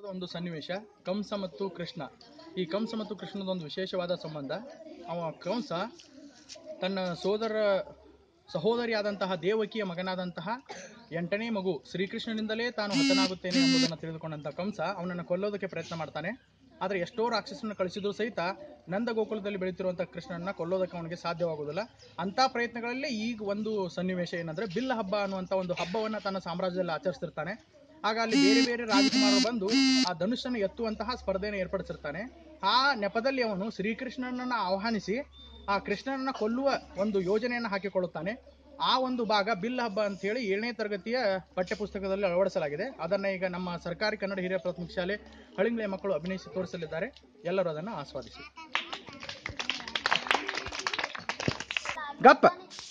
ಒಂದು ಸನ್ನಿವೇಶ ಕಂಸ ಮತ್ತು ಕೃಷ್ಣ ಈ ಕಂಸ ಮತ್ತು ಕೃಷ್ಣದ ಒಂದು ವಿಶೇಷವಾದ ಸಂಬಂಧ ಅವ ಕಂಸ ತನ್ನ ಸೋದರ ಸಹೋದರಿಯಾದಂತಹ ದೇವಕಿಯ ಮಗನಾದಂತಹ ಎಂಟನೇ ಮಗು ಶ್ರೀಕೃಷ್ಣನಿಂದಲೇ ತಾನು ಹತನಾಗುತ್ತೇನೆ ಎಂಬುದನ್ನು ತಿಳಿದುಕೊಂಡಂತ ಕಂಸ ಅವನನ್ನು ಕೊಲ್ಲೋದಕ್ಕೆ ಪ್ರಯತ್ನ ಮಾಡ್ತಾನೆ ಆದರೆ ಎಷ್ಟೋ ರಾಕ್ಷಸರನ್ನು ಕಳಿಸಿದ್ರು ಸಹಿತ ನಂದ ಗೋಕುಲದಲ್ಲಿ ಬೆಳೀತಿರುವಂಥ ಕೃಷ್ಣನನ್ನ ಕೊಲ್ಲೋದಕ್ಕೆ ಅವನಿಗೆ ಸಾಧ್ಯವಾಗುವುದಿಲ್ಲ ಅಂಥ ಪ್ರಯತ್ನಗಳಲ್ಲೇ ಈಗ ಒಂದು ಸನ್ನಿವೇಶ ಏನಂದ್ರೆ ಬಿಲ್ ಹಬ್ಬ ಅನ್ನುವಂಥ ಒಂದು ಹಬ್ಬವನ್ನ ತನ್ನ ಸಾಮ್ರಾಜ್ಯದಲ್ಲಿ ಆಚರಿಸ್ತಿರ್ತಾನೆ ಆಗ ಅಲ್ಲಿ ಬೇರೆ ಬೇರೆ ರಾಜಕುಮಾರರು ಬಂದು ಆ ಧನುಷನ್ನು ಎತ್ತುವಂತಹ ಸ್ಪರ್ಧೆಯನ್ನು ಏರ್ಪಡಿಸಿರ್ತಾನೆ ಆ ನೆಪದಲ್ಲಿ ಅವನು ಶ್ರೀಕೃಷ್ಣನನ್ನ ಆಹ್ವಾನಿಸಿ ಆ ಕೃಷ್ಣನನ್ನ ಕೊಲ್ಲುವ ಒಂದು ಯೋಜನೆಯನ್ನು ಹಾಕಿಕೊಳ್ಳುತ್ತಾನೆ ಆ ಒಂದು ಭಾಗ ಬಿಲ್ ಹಬ್ಬ ಅಂತ ಹೇಳಿ ಏಳನೇ ತರಗತಿಯ ಪಠ್ಯಪುಸ್ತಕದಲ್ಲಿ ಅಳವಡಿಸಲಾಗಿದೆ ಅದನ್ನ ಈಗ ನಮ್ಮ ಸರ್ಕಾರಿ ಕನ್ನಡ ಹಿರಿಯ ಪ್ರಾಥಮಿಕ ಶಾಲೆ ಹಳಿಂಗ್ಳೆ ಮಕ್ಕಳು ಅಭಿನಯಿಸಿ ತೋರಿಸಲಿದ್ದಾರೆ ಎಲ್ಲರೂ ಅದನ್ನು ಆಸ್ವಾದಿಸಿ ಗಪ್ಪ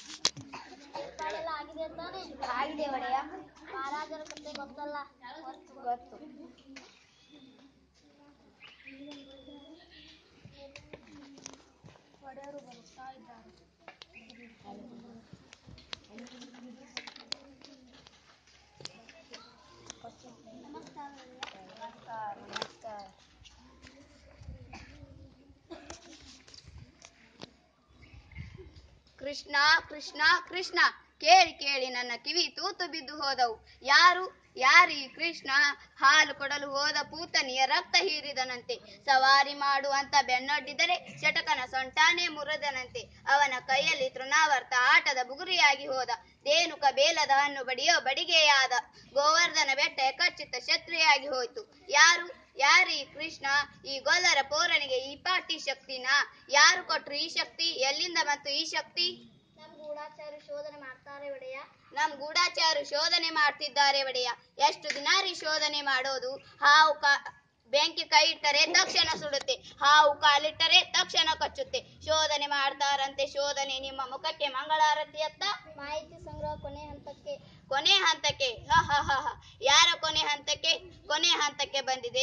ಆಗಿದೆ ತಾನೇ ಆಗಿದೆ ಒಡೆಯ ಮಹಾರಾಜರ ಕತೆ ಗೊತ್ತಲ್ಲ ಗೊತ್ತು ಒಡೆಯರು ಬರುತ್ತಾ ಇದ್ದಾರೆ ನಮಸ್ಕಾರ ನಮಸ್ಕಾರ ನಮಸ್ಕಾರ ಕೃಷ್ಣ ಕೃಷ್ಣ ಕೃಷ್ಣ ಕೇಳಿ ಕೇಳಿ ನನ್ನ ಕಿವಿ ತೂತು ಬಿದ್ದು ಹೋದವು ಯಾರು ಯಾರಿ ಕೃಷ್ಣ ಹಾಲು ಕೊಡಲು ಹೋದ ಪೂತನಿಯ ರಕ್ತ ಹೀರಿದನಂತೆ ಸವಾರಿ ಮಾಡುವಂತ ಬೆನ್ನೊಡ್ಡಿದರೆ ಚಟಕನ ಸೊಂಟಾನೆ ಮುರಿದನಂತೆ ಅವನ ಕೈಯಲ್ಲಿ ತೃಣಾವರ್ತ ಆಟದ ಬುಗುರಿಯಾಗಿ ಹೋದ ದೇನುಕ ಬೇಲದ ಹಣ್ಣು ಬಡಿಯೋ ಬಡಿಗೆಯಾದ ಗೋವರ್ಧನ ಬೆಟ್ಟ ಕಚ್ಚಿತ ಶತ್ರುಯಾಗಿ ಹೋಯ್ತು ಯಾರು ಯಾರಿ ಕೃಷ್ಣ ಈ ಗೊಲ್ಲರ ಪೋರನಿಗೆ ಈ ಪಾಟಿ ಶಕ್ತಿನ ಯಾರು ಕೊಟ್ರು ಈ ಶಕ್ತಿ ಎಲ್ಲಿಂದ ಬಂತು ಈ ಶಕ್ತಿ ನಮ್ಮ ಗೂಢಾಚಾರ್ಯ ಶೋಧನೆ ಮಾಡ್ತಾರೆ ಒಡೆಯ ನಮ್ ಗೂಢಾಚಾರು ಶೋಧನೆ ಮಾಡ್ತಿದ್ದಾರೆ ಒಡೆಯ ಎಷ್ಟು ದಿನ ರೀ ಶೋಧನೆ ಮಾಡೋದು ಹಾವು ಕಾ ಬೆಂಕಿ ಕೈ ಇಟ್ಟರೆ ತಕ್ಷಣ ಸುಡುತ್ತೆ ಹಾವು ಕಾಲಿಟ್ಟರೆ ತಕ್ಷಣ ಕಚ್ಚುತ್ತೆ ಶೋಧನೆ ಮಾಡ್ತಾರಂತೆ ಶೋಧನೆ ನಿಮ್ಮ ಮುಖಕ್ಕೆ ಮಂಗಳಾರತಿ ಅತ್ತ ಮಾಹಿತಿ ಸಂಗ್ರಹ ಕೊನೆ ಹಂತಕ್ಕೆ ಕೊನೆ ಹಂತಕ್ಕೆ ಹ ಹ ಹ ಹ. ಯಾರ ಕೊನೆ ಹಂತಕ್ಕೆ ಕೊನೆ ಹಂತಕ್ಕೆ ಬಂದಿದೆ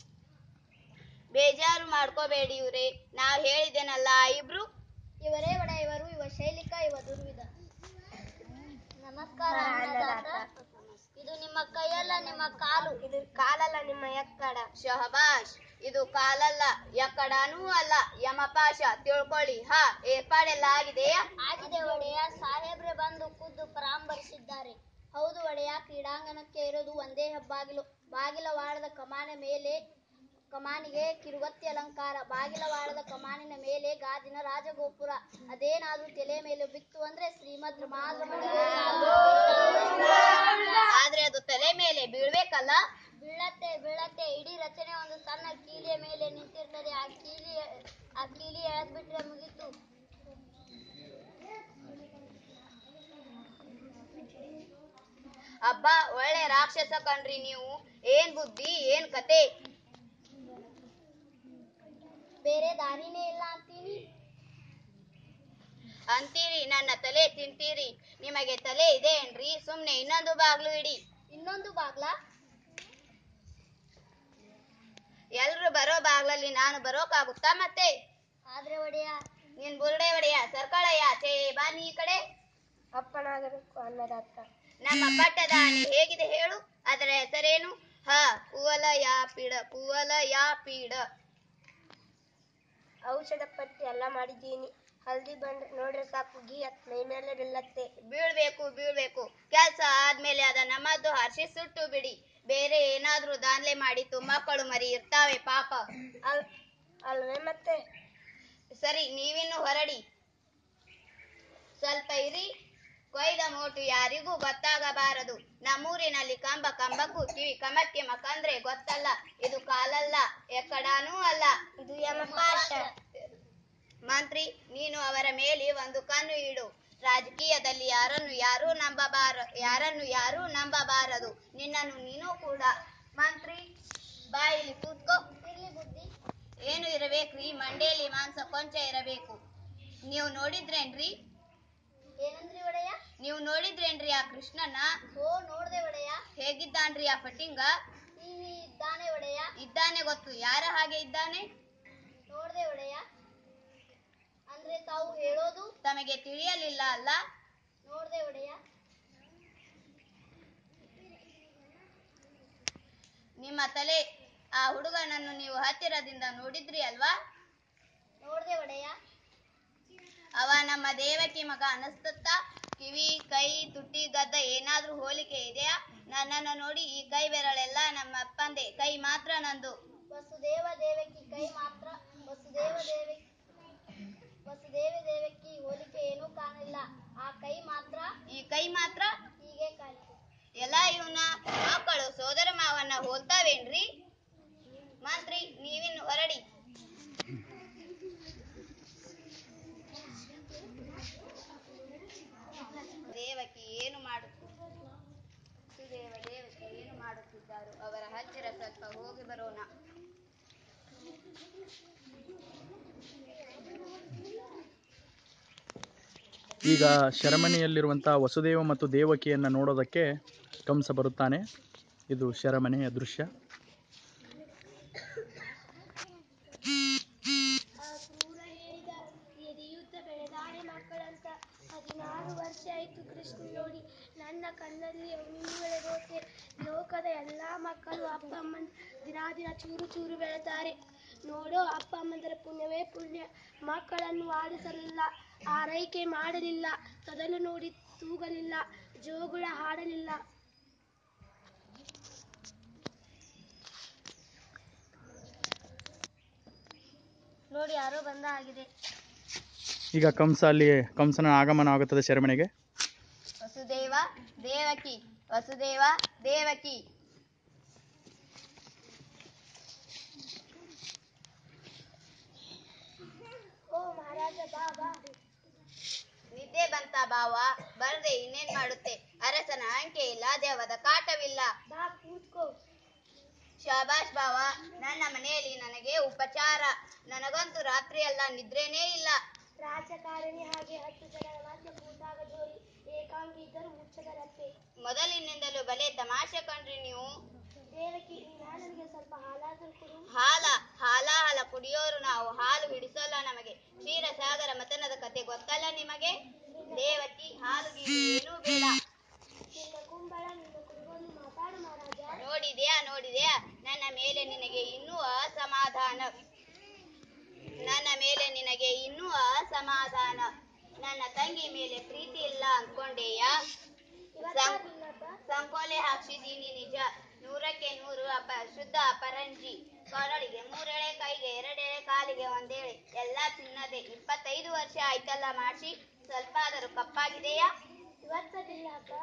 ಬೇಜಾರು ಮಾಡ್ಕೋಬೇಡಿ ಇವ್ರೆ ನಾವ್ ಹೇಳಿದೇನಲ್ಲ ಇಬ್ರು ಇವರೇ ಒಡೆಯ ಇವರು ಇವ ಶೈಲಿಕ ಇವ ದುರ್ವಿಧ ನಮಸ್ಕಾರ ಅನ್ನದಾತ ಇದು ನಿಮ್ಮ ಕೈಯಲ್ಲ ನಿಮ್ಮ ಕಾಲು ಇದು ಕಾಲಲ್ಲ ನಿಮ್ಮ ಎಕ್ಕಡ ಶಹಬಾಷ್ ಇದು ಕಾಲಲ್ಲ ಯಕಡನೂ ಅಲ್ಲ ಯಮಪಾಶ ತಿಳ್ಕೊಳ್ಳಿ ಹಾ ಏರ್ಪಾಡೆಲ್ಲ ಆಗಿದೆಯಾ ಆಗಿದೆ ಒಡೆಯ ಸಾಹೇಬ್ರೆ ಬಂದು ಖುದ್ದು ಪರಾಮರ್ಶಿಸಿದ್ದಾರೆ ಹೌದು ಒಡೆಯ ಕ್ರೀಡಾಂಗಣಕ್ಕೆ ಇರೋದು ಒಂದೇ ಹೆಬ್ಬಾಗಿಲು ಬಾಗಿಲವಾಡದ ಕಮಾನ ಮೇಲೆ ಕಮಾನಿಗೆ ಕಿರುವತ್ತಿ ಅಲಂಕಾರ ಬಾಗಿಲವಾಡದ ಕಮಾನಿನ ಮೇಲೆ ಗಾಜಿನ ರಾಜಗೋಪುರ ಅದೇನಾದ್ರೂ ತಲೆ ಮೇಲೆ ಬಿತ್ತು ಅಂದ್ರೆ ಶ್ರೀಮದ್ ಆದ್ರೆ ಅದು ತಲೆ ಮೇಲೆ ಬೀಳ್ಬೇಕಲ್ಲ ಬೀಳತ್ತೆ ಬೀಳತ್ತೆ ಇಡೀ ರಚನೆ ಒಂದು ಸಣ್ಣ ಕೀಲಿಯ ಮೇಲೆ ನಿಂತಿರ್ತದೆ ಆ ಕೀಲಿ ಆ ಕೀಲಿ ಎಳೆದ್ಬಿಟ್ರೆ ಮುಗೀತು ಅಬ್ಬ ಒಳ್ಳೆ ರಾಕ್ಷಸ ಕಣ್ರಿ ನೀವು ಏನ್ ಬುದ್ಧಿ ಏನ್ ಕತೆ ಬೇರೆ ದಾರಿನೇ ಇಲ್ಲ ಅಂತೀನಿ ಅಂತೀರಿ ನನ್ನ ತಲೆ ತಿಂತೀರಿ ನಿಮಗೆ ತಲೆ ಇದೆ ಏನ್ರಿ ಸುಮ್ನೆ ಇನ್ನೊಂದು ಬಾಗ್ಲು ಇಡಿ ಇನ್ನೊಂದು ಬಾಗ್ಲ ಎಲ್ರು ಬರೋ ಬಾಗ್ಲಲ್ಲಿ ನಾನು ಬರೋಕಾಗುತ್ತಾ ಮತ್ತೆ ಆದ್ರೆ ಒಡೆಯ ನೀನ್ ಬುರುಡೆ ಒಡೆಯ ಸರ್ಕಳಯ್ಯ ಛೇ ಬಾ ನೀ ಈ ಕಡೆ ಅಪ್ಪನಾಗಬೇಕು ಅನ್ನದಾತ ನಮ್ಮ ಪಟ್ಟದ ಆನೆ ಹೇಗಿದೆ ಹೇಳು ಅದರ ಹೆಸರೇನು ಹ ಕುವಲ ಯಾ ಪೀಡ ಕುವಲ ಯಾ ಪೀಡ ಔಷಧ ಪಟ್ಟಿ ಎಲ್ಲ ಮಾಡಿದ್ದೀನಿ ಹಲ್ದಿ ಬಂದ್ರೆ ನೋಡ್ರೆ ಸಾಕು ಗೀ ಹತ್ ಮೈ ಮೇಲೆ ಬೀಳತ್ತೆ ಬೀಳ್ಬೇಕು ಬೀಳ್ಬೇಕು ಕೆಲ್ಸ ಆದ್ಮೇಲೆ ಅದನ್ನ ಮದ್ದು ಹರಿಸಿ ಸುಟ್ಟು ಬಿಡಿ ಬೇರೆ ಏನಾದ್ರೂ ದಾನ್ಲೆ ಮಾಡಿತ್ತು ಮಕ್ಕಳು ಮರಿ ಇರ್ತಾವೆ ಪಾಪ ಅಲ್ ಅಲ್ವೇ ಮತ್ತೆ ಸರಿ ನೀವಿನ್ನು ಹೊರಡಿ ಸ್ವಲ್ಪ ಇರಿ ಕೊಯ್ದ ಮೋಟು ಯಾರಿಗೂ ಗೊತ್ತಾಗಬಾರದು ನಮ್ಮೂರಿನಲ್ಲಿ ಕಂಬ ಕಂಬಕ್ಕೂ ಕಿವಿ ಕಮಕ್ಕೆ ಮಕಂದ್ರೆ ಗೊತ್ತಲ್ಲ ಇದು ಕಾಲಲ್ಲ ಎಕ್ಕಡಾನೂ ಅಲ್ಲ ಇದು ಯಮಪಾಶ ಮಂತ್ರಿ ನೀನು ಅವರ ಮೇಲೆ ಒಂದು ಕಣ್ಣು ಇಡು ರಾಜಕೀಯದಲ್ಲಿ ಯಾರನ್ನು ಯಾರೂ ನಂಬಬಾರ ಯಾರನ್ನು ಯಾರೂ ನಂಬಬಾರದು ನಿನ್ನನ್ನು ನೀನು ಕೂಡ ಮಂತ್ರಿ ಬಾಯಿಲಿ ಕೂತ್ಕೋ ಇರ್ಲಿ ಬುದ್ಧಿ ಏನು ಇರಬೇಕ್ರಿ ಮಂಡೇಲಿ ಮಾಂಸ ಕೊಂಚ ಇರಬೇಕು ನೀವು ನೋಡಿದ್ರೇನ್ರಿ ಏನಂದ್ರಿ ಒಡೆಯ ನೀವು ನೋಡಿದ್ರೇನ್ರಿ ಆ ಕೃಷ್ಣನ ಓ ನೋಡ್ದೆ ಒಡೆಯ ಹೇಗಿದ್ದಾನ್ರಿ ಆ ಪಟ್ಟಿಂಗ ಟಿವಿ ಇದ್ದಾನೆ ಒಡೆಯ ಇದ್ದಾನೆ ಗೊತ್ತು ಯಾರ ಹಾಗೆ ಇದ್ದಾನೆ ನೋಡ್ದೆ ಒಡೆಯ ಅಂದ್ರೆ ತಾವು ಹೇಳೋದು ತಮಗೆ ತಿಳಿಯಲಿಲ್ಲ ಅಲ್ಲ ನೋಡ್ದೆ ಒಡೆಯ ನಿಮ್ಮ ತಲೆ ಆ ಹುಡುಗನನ್ನು ನೀವು ಹತ್ತಿರದಿಂದ ನೋಡಿದ್ರಿ ಅಲ್ವಾ ನೋಡ್ದೆ ಒಡೆಯ ಅವ ನಮ್ಮ ದೇವಕಿ ಮಗ ಅನಸ್ತತ್ತ ಕಿವಿ ಕೈ ತುಟಿ ಗದ್ದ ಏನಾದ್ರೂ ಹೋಲಿಕೆ ಇದೆಯಾ ನನ್ನನ್ನು ನೋಡಿ ಈ ಕೈ ಬೆರಳೆಲ್ಲ ನಮ್ಮ ಅಪ್ಪಂದೆ ಕೈ ಮಾತ್ರ ನಂದು ವಸುದೇವ ದೇವಕಿ ಕೈ ಮಾತ್ರ ವಸುದೇವ ದೇವಕಿ ವಸುದೇವ ದೇವಕಿ ಹೋಲಿಕೆ ಏನೂ ಕಾಣಿಲ್ಲ ಆ ಕೈ ಮಾತ್ರ ಈ ಕೈ ಮಾತ್ರ ಹೀಗೆ ಕಾಣಿದೆ ಎಲ್ಲ ಇವನ ಮಕ್ಕಳು ಸೋದರ ಮಾವನ್ನ ಹೋಲ್ತಾವೇನ್ರಿ ಮಂತ್ರಿ ನೀವಿನ್ನು ಹೊರಡಿ ದೇವಕಿ ಏನು ಮಾಡುತ್ತಿದ್ದರು ಸುದೇವ ದೇವಕಿ ಏನು ಮಾಡುತ್ತಿದ್ದಾರು ಅವರ ಹತ್ತಿರ ಸ್ವಲ್ಪ ಹೋಗಿ ಬರೋಣ ಈಗ ಶರಮನೆಯಲ್ಲಿರುವಂತಹ ವಸುದೇವ ಮತ್ತು ದೇವಕಿಯನ್ನು ನೋಡೋದಕ್ಕೆ ಕಂಸ ಬರುತ್ತಾನೆ ಇದು ಶರಮನೆಯ ದೃಶ್ಯ ಆ ಕ್ರೂರ ಹೇಳಿದ ಎದೆಯುದ್ದ ಬೆಳೆದಾಳೆ ಮಕ್ಕಳಂತ ಹದಿನಾರು ವರ್ಷ ಆಯ್ತು ಕೃಷ್ಣ ನೋಡಿ ನನ್ನ ಕಣ್ಣಲ್ಲಿ ಅವನಿಂದ ಬೆಳೆದೋತೆ ಲೋಕದ ಎಲ್ಲಾ ಮಕ್ಕಳು ಅಪ್ಪ ಅಮ್ಮನ ದಿನ ದಿನ ಚೂರು ಚೂರು ಬೆಳೆತಾರೆ ನೋಡೋ ಅಪ್ಪ ಅಮ್ಮಂದರ ಪುಣ್ಯವೇ ಪುಣ್ಯ ಮಕ್ಕಳನ್ನು ಆಡಿಸಲಿಲ್ಲ ಆರೈಕೆ ಮಾಡಲಿಲ್ಲ ತೊದಲು ನೋಡಿ ತೂಗಲಿಲ್ಲ ಜೋಗುಳ ಹಾಡಲಿಲ್ಲ ನೋಡಿ ಯಾರೋ ಬಂದ ಆಗಿದೆ ಈಗ ಕಂಸ ಅಲ್ಲಿ ಕಂಸನ ಆಗಮನ ಆಗುತ್ತದೆ ಶರಮನೆಗೆ ವಸುದೇವ ದೇವಕಿ ವಸುದೇವ ದೇವಕಿ ಓ ಮಹಾರಾಜ ಬಾ ಬಾ ನಿದ್ದೆ ಬಂತ ಬಾವ ಬರ್ದೆ ಇನ್ನೇನ್ ಮಾಡುತ್ತೆ ಅರಸನ ಅಂಕೆ ಇಲ್ಲ ದೆವ್ವದ ಕಾಟವಿಲ್ಲ ಬಾ ಕೂತ್ಕೋ ಶಾಬಾಷ್ ಬಾವ ನನ್ನ ಮನೆಯಲ್ಲಿ ನನಗೆ ಉಪಚಾರ ನನಗಂತೂ ರಾತ್ರಿ ಎಲ್ಲ ನಿದ್ರೇನೇ ಇಲ್ಲ ರಾಜಕಾರಣಿ ಹಾಗೆ ಹತ್ತು ಜನರ ಮಧ್ಯೆ ಕೂತಾಗ ಜೋರಿ ಏಕಾಂಗಿ ಇದ್ದರು ಮುಚ್ಚದರಪ್ಪೆ ಮೊದಲಿನಿಂದಲೂ ಬಲೆ ತಮಾಷೆ ಕಂಡ್ರಿ ನೀವು ದೇವಕಿ ನೀನು ನನಗೆ ಸ್ವಲ್ಪ ಹಾಲಾದರೂ ಕೊಡು ಹಾಲ ಹಾಲ ಹಾಲ ಕುಡಿಯೋರು ನಾವು ಹಾಲು ಹಿಡಿಸೋಲ್ಲ ನಮಗೆ ಕ್ಷೀರಸಾಗರ ಮತನದ ಕತೆ ಗೊತ್ತಲ್ಲ ನಿಮಗೆ ದೇವಕಿ ಹಾಲು ಗೀಲು ಏನೂ ಬೇಡ ನಿನ್ನ ಕುಂಬಳ ನಿನ್ನ ಕುಡುಗೋಲು ಮಾತಾಡು ಮಹಾರಾಜ ನೋಡಿದ್ಯಾ ನೋಡಿದ್ಯಾ ನನ್ನ ಮೇಲೆ ನಿನಗೆ ಇನ್ನೂ ಅಸಮಾಧಾನ ನನ್ನ ಮೇಲೆ ನಿನಗೆ ಇನ್ನೂ ಅಸಮಾಧಾನ ನನ್ನ ತಂಗಿ ಮೇಲೆ ಪ್ರೀತಿ ಇಲ್ಲ ಅನ್ಕೊಂಡೇಯಾ ಸಂ- ಇವತ್ತಾಗಿಲ್ಲಪ್ಪ ಸಂಕೋಲೆ ಹಾಕ್ಸಿದೀನಿ ನಿಜ ನೂರಕ್ಕೆ ನೂರು ಅಪ ಶುದ್ಧ ಅಪರಂಜಿ ಕೊರಳಿಗೆ ಮೂರೆಳೆ ಕೈಗೆ ಎರಡೆಳೆ ಕಾಲಿಗೆ ಒಂದೇಳೆ ಎಲ್ಲ ಚಿನ್ನದೆ ಇಪ್ಪತ್ತೈದು ವರ್ಷ ಆಯ್ತಲ್ಲ ಮಾಡಿಸಿ ಸ್ವಲ್ಪ ಆದರೂ ಕಪ್ಪಾಗಿದೆಯಾ ಇವತ್ತದಿಲ್ಲಪ್ಪ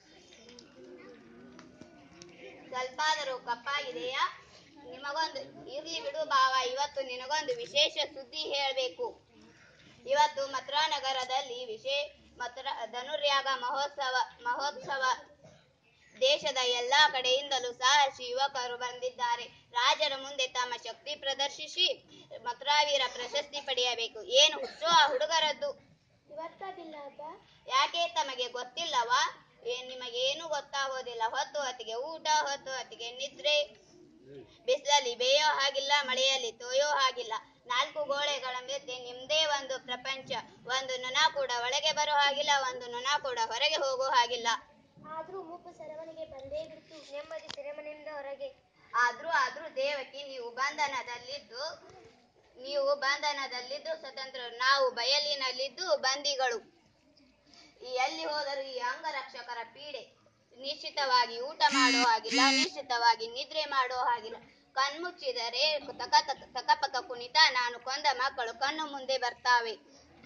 ಸ್ವಲ್ಪ ಆದರೂ ಕಪ್ಪಾಗಿದೆಯಾ ನಿಮಗೊಂದು ಇರ್ಲಿ ಬಿಡು ಬಾವ ಇವತ್ತು ನಿನಗೊಂದು ವಿಶೇಷ ಸುದ್ದಿ ಹೇಳಬೇಕು ಇವತ್ತು ಮಥುರಾ ನಗರದಲ್ಲಿ ವಿಶೇ ಮಥುರಾ ಧನುರ್ಯಾಗ ಮಹೋತ್ಸವ ಮಹೋತ್ಸವ ದೇಶದ ಎಲ್ಲಾ ಕಡೆಯಿಂದಲೂ ಸಾಹಸಿ ಯುವಕರು ಬಂದಿದ್ದಾರೆ ರಾಜರ ಮುಂದೆ ತಮ್ಮ ಶಕ್ತಿ ಪ್ರದರ್ಶಿಸಿ ಮಥುರಾವೀರ ಪ್ರಶಸ್ತಿ ಪಡೆಯಬೇಕು ಏನು ಹುಚ್ಚು ಆ ಹುಡುಗರದ್ದು ಇವತ್ತದಿಲ್ಲಪ್ಪ ಯಾಕೆ ತಮಗೆ ಗೊತ್ತಿಲ್ಲವಾ ಏನ್ ನಿಮಗೇನು ಗೊತ್ತಾಗೋದಿಲ್ಲ ಹೊತ್ತು ಹೊತ್ತಿಗೆ ಊಟ ಹೊತ್ತು ಹೊತ್ತಿಗೆ ನಿದ್ರೆ ಬಿಸಿಲಲ್ಲಿ ಬೇಯೋ ಹಾಗಿಲ್ಲ ಮಳೆಯಲ್ಲಿ ತೋಯೋ ಹಾಗಿಲ್ಲ ನಾಲ್ಕು ಗೋಡೆಗಳ ಮಧ್ಯೆ ನಿಮ್ದೇ ಒಂದು ಪ್ರಪಂಚ ಒಂದು ನೊಣ ಕೂಡ ಒಳಗೆ ಬರೋ ಹಾಗಿಲ್ಲ ಒಂದು ನೊಣ ಕೂಡ ಹೊರಗೆ ಹೋಗೋ ಹಾಗಿಲ್ಲ ಆದ್ರೂ ಮುಪ್ಪು ಸೆರೆಮನೆಗೆ ಬಂದೇ ಬಿಡ್ತು ನೆಮ್ಮದಿ ಸೆರೆಮನೆಯಿಂದ ಹೊರಗೆ ಆದ್ರೂ ಆದ್ರೂ ದೇವಕಿ ನೀವು ಬಂಧನದಲ್ಲಿದ್ದು ನೀವು ಬಂಧನದಲ್ಲಿದ್ದು ಸ್ವತಂತ್ರ ನಾವು ಬಯಲಿನಲ್ಲಿದ್ದು ಬಂದಿಗಳು ಈ ಎಲ್ಲಿ ಹೋದರೂ ಈ ಅಂಗರಕ್ಷಕರ ಪೀಡೆ ನಿಶ್ಚಿತವಾಗಿ ಊಟ ಮಾಡೋ ಹಾಗಿಲ್ಲ ನಿಶ್ಚಿತವಾಗಿ ನಿದ್ರೆ ಮಾಡೋ ಹಾಗಿಲ್ಲ ಕಣ್ಮುಚ್ಚಿದರೆ ತಕ ತಕ ತಕಪಕ ಕುಣಿತ ನಾನು ಕೊಂದ ಮಕ್ಕಳು ಕಣ್ಣು ಮುಂದೆ ಬರ್ತಾವೆ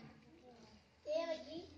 ದೇವಕಿ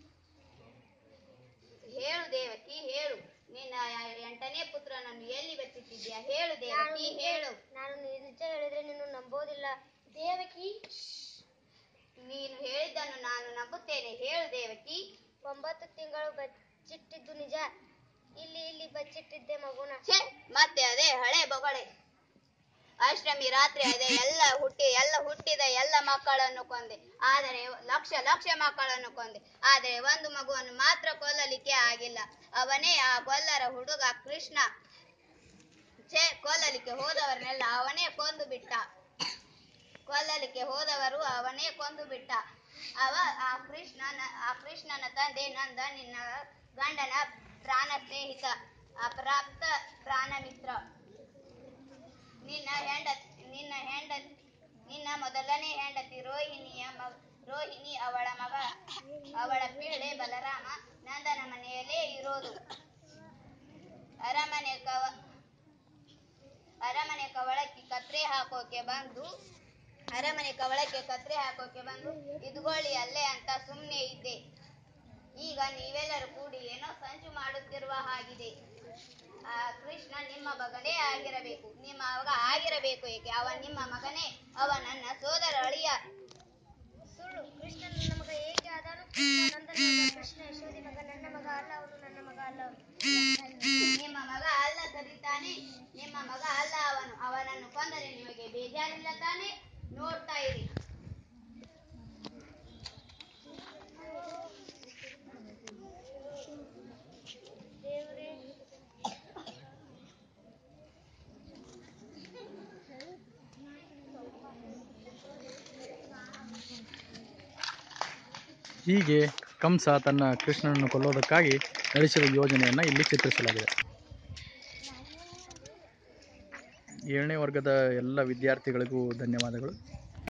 ಹೇಳು ದೇವಕಿ ಹೇಳು ನಿನ್ನ ಎಂಟನೇ ಪುತ್ರನನ್ನು ಎಲ್ಲಿ ಬಚ್ಚಿಟ್ಟಿದ್ಯಾ ಹೇಳು ದೇವಕಿ ಹೇಳು ನಾನು ನಿಜ ಹೇಳಿದ್ರೆ ನೀನು ನಂಬೋದಿಲ್ಲ ದೇವಕಿ ನೀನು ಹೇಳಿದ್ದನ್ನು ನಾನು ನಂಬುತ್ತೇನೆ ಹೇಳು ದೇವಕಿ ಒಂಬತ್ತು ತಿಂಗಳು ಬಚ್ಚಿಟ್ಟಿದ್ದು ನಿಜ ಇಲ್ಲಿ ಇಲ್ಲಿ ಬಚ್ಚಿಟ್ಟಿದ್ದೆ ಮಗುನ ಛೆ ಮತ್ತೆ ಅದೇ ಹಳೆ ಬೊಗಳೆ ಅಷ್ಟಮಿ ರಾತ್ರಿ ಅದೇ ಎಲ್ಲ ಹುಟ್ಟಿ ಎಲ್ಲ ಹುಟ್ಟಿದ ಎಲ್ಲ ಮಕ್ಕಳನ್ನು ಕೊಂದೆ ಆದರೆ ಲಕ್ಷ ಲಕ್ಷ ಮಕ್ಕಳನ್ನು ಕೊಂದೆ ಆದರೆ ಒಂದು ಮಗುವನ್ನು ಮಾತ್ರ ಕೊಲ್ಲಲಿಕ್ಕೆ ಆಗಿಲ್ಲ ಅವನೇ ಆ ಕೊಲ್ಲರ ಹುಡುಗ ಕೃಷ್ಣ ಛೆ ಕೊಲ್ಲಲಿಕ್ಕೆ ಹೋದವರನ್ನೆಲ್ಲ ಅವನೇ ಕೊಂದು ಬಿಟ್ಟ ಕೊಲ್ಲಲಿಕ್ಕೆ ಹೋದವರು ಅವನೇ ಕೊಂದು ಬಿಟ್ಟ ಅವ ಆ ಕೃಷ್ಣನ ಆ ಕೃಷ್ಣನ ತಂದೆ ನಂದ ನಿನ್ನ ಗಂಡನ ಪ್ರಾಣ ಸ್ನೇಹಿತ ಅಪ್ರಾಪ್ತ ಪ್ರಾಣ ಮಿತ್ರ ನಿನ್ನ ಹೆಂಡತಿ ನಿನ್ನ ಹೆಂಡತಿ ನಿನ್ನ ಮೊದಲನೇ ಹೆಂಡತಿ ರೋಹಿಣಿಯ ಮ ರೋಹಿಣಿ ಅವಳ ಮಗ ಅವಳ ಪಿಳ್ಳೆ ಬಲರಾಮ ನಂದನ ಮನೆಯಲ್ಲೇ ಇರೋದು ಅರಮನೆ ಕವ ಅರಮನೆ ಕವಳಕ್ಕೆ ಕತ್ರೆ ಹಾಕೋಕೆ ಬಂದು ಅರಮನೆ ಕವಳಕ್ಕೆ ಕತ್ರೆ ಹಾಕೋಕೆ ಬಂದು ಇದ್ಕೊಳ್ಳಿ ಅಲ್ಲೇ ಅಂತ ಸುಮ್ಮನೆ ಇದ್ದೆ ಈಗ ನೀವೆಲ್ಲರೂ ಕೂಡಿ ಏನೋ ಸಂಚು ಮಾಡುತ್ತಿರುವ ಹಾಗಿದೆ ಆ ಕೃಷ್ಣ ನಿಮ್ಮ ಮಗನೇ ಆಗಿರಬೇಕು ನಿಮ್ಮ ಮಗ ಆಗಿರಬೇಕು ಏಕೆ ಅವ ನಿಮ್ಮ ಮಗನೇ ಅವ ನನ್ನ ಸೋದರ ಅಳಿಯ ಸುಳ್ಳು ಕೃಷ್ಣ ನನ್ನ ಮಗ ಏಕೆ ಆದನು ಕೃಷ್ಣ ನಂದನ ಮಗ ಕೃಷ್ಣ ಯಶೋದಿ ಮಗ ನನ್ನ ಮಗ ಅಲ್ಲ ಅವನು ನನ್ನ ಮಗ ಅಲ್ಲ ಅವನು ನಿಮ್ಮ ಮಗ ಅಲ್ಲ ಸರಿ ತಾನೆ ನಿಮ್ಮ ಮಗ ಅಲ್ಲ ಅವನು ಅವನನ್ನು ಕೊಂದರೆ ನಿಮಗೆ ಬೇಜಾರಿಲ್ಲ ತಾನೆ ನೋಡ್ತಾ ಇರಿ ದೇವರೇ ಹೀಗೆ ಕಂಸ ತನ್ನ ಕೃಷ್ಣನನ್ನು ಕೊಲ್ಲೋದಕ್ಕಾಗಿ ನಡೆಸಿದ ಯೋಜನೆಯನ್ನು ಇಲ್ಲಿ ಚಿತ್ರಿಸಲಾಗಿದೆ ಏಳನೇ ವರ್ಗದ ಎಲ್ಲ ವಿದ್ಯಾರ್ಥಿಗಳಿಗೂ ಧನ್ಯವಾದಗಳು